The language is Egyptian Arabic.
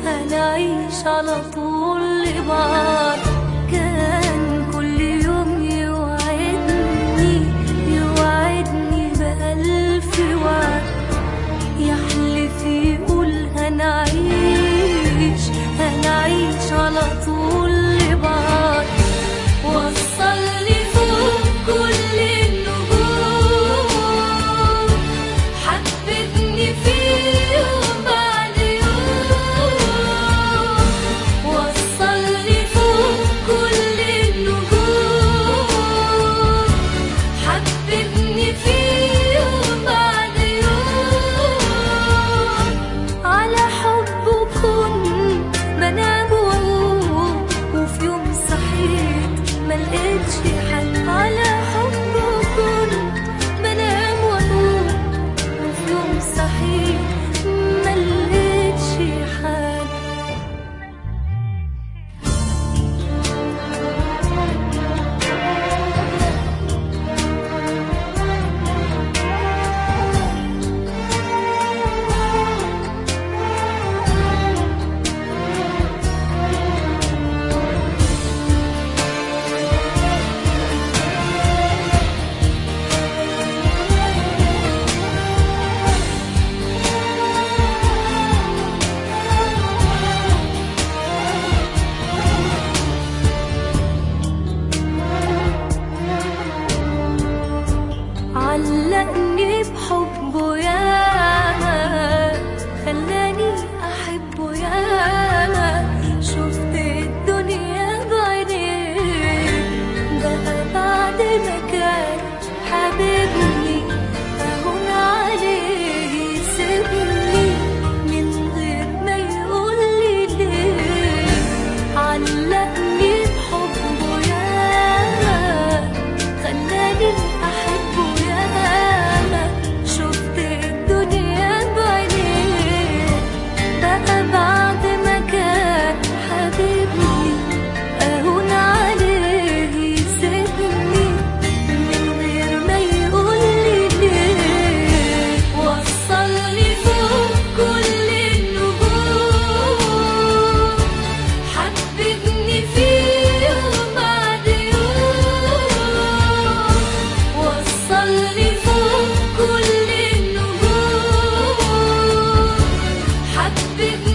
هنعيش على طول لبعض كان كل يوم يوعدني يوعدني بألف وعد يحلف يقول هنعيش هنعيش على طول لبعض وصلني فوق كل النجوم حببني فيه يوم بعد يوم وصلني فوق كل النجوم حببني فيه يوم بعد يوم على حبه كنت بنام واقوم وفي يوم صحيت ملقتش حل على حبه كنت بنام واقوم وفي يوم صحيت ملقتش حل علقني بحبه ياما خلاني احبه ياما شفت الدنيا بعينيه بقى بعد ما كان حبيبني اهون عليه يسيبني من غير ما يقول لي ليه علقني بحبه ياما خلاني احبه ياما شفت الدنيا بعينيه بقى بعد ما كان حبيبني اهون عليه يسيبني من غير ما يقول لي ليه وصلني فوق كل النجوم حببني فيه يوم بعد يوم وصلني فوق كل النجوم حببني